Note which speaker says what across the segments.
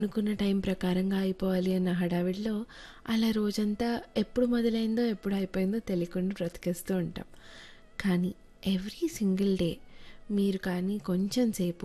Speaker 1: అనుకున్న టైం ప్రకారంగా అయిపోవాలి అన్న హడావిడిలో అలా రోజంతా ఎప్పుడు మొదలైందో ఎప్పుడు అయిపోయిందో తెలియకుండా బ్రతికేస్తూ ఉంటాం కానీ ఎవ్రీ సింగిల్ డే మీరు కానీ కొంచెం సేపు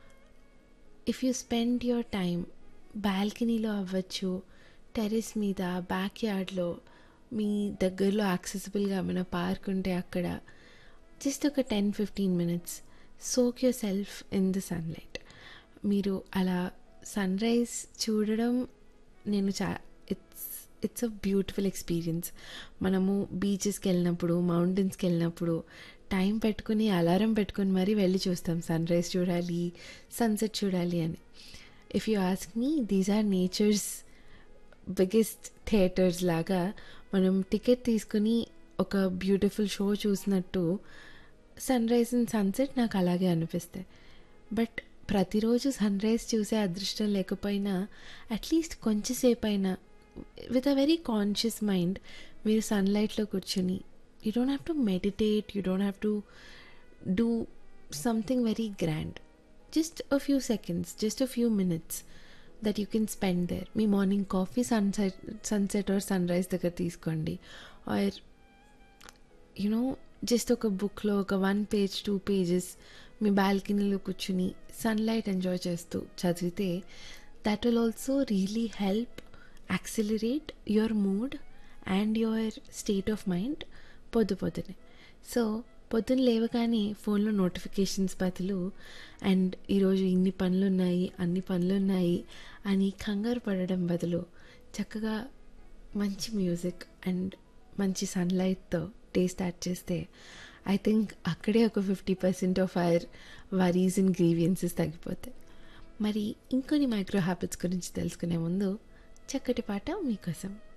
Speaker 1: if you spend your time బాల్కనీలో అవ్వచ్చు టెర్రస్ మీద బ్యాక్ యార్డ్లో మీ దగ్గరలో యాక్సెసిబుల్గా ఏమైనా పార్క్ ఉంటే అక్కడ జస్ట్ ఒక ten fifteen minutes soak yourself in the sunlight మీరు అలా సన్ రైజ్ చూడడం నేను చా it's it's a beautiful experience మనము బీచెస్కి వెళ్ళినప్పుడు మౌంటైన్స్కి వెళ్ళినప్పుడు టైం పెట్టుకుని అలారం పెట్టుకుని మరీ వెళ్ళి చూస్తాం సన్ రైజ్ చూడాలి సన్సెట్ చూడాలి అని if you ask me these are nature's biggest theatres లాగా మనం టికెట్ తీసుకుని ఒక బ్యూటిఫుల్ షో చూసినట్టు సన్ రైజ్ అండ్ సన్సెట్ నాకు అలాగే అనిపిస్తాయి బట్ ప్రతిరోజు సన్ రైజ్ చూసే అదృష్టం లేకపోయినా అట్లీస్ట్ కొంచెంసేపు అయినా with a very conscious mind మీరు సన్లైట్లో కూర్చొని you don't have to meditate you don't have to do something very grand just a few seconds just a few minutes that you can spend there మీ morning coffee sunset sunset or sunrise దగ్గర తీసుకోండి or you know just ఒక బుక్లో ఒక one page two pages మీ బాల్కనీలో కూర్చుని sunlight enjoy చేస్తూ చదివితే that will also really help accelerate your mood and your state of mind పొద్దు పొద్దునే సో పొద్దున్న లేవగానే ఫోన్లో నోటిఫికేషన్స్ బదులు అండ్ ఈరోజు ఇన్ని పనులు ఉన్నాయి అన్ని పనులు ఉన్నాయి అని కంగారు పడడం బదులు చక్కగా మంచి మ్యూజిక్ అండ్ మంచి సన్లైట్తో డే స్టార్ట్ చేస్తే ఐ థింక్ అక్కడే ఒక fifty percent of our worries and grievances తగ్గిపోతాయి మరి ఇంకొన్ని మైక్రో హ్యాబిట్స్ గురించి తెలుసుకునే ముందు చక్కటి పాట మీకోసం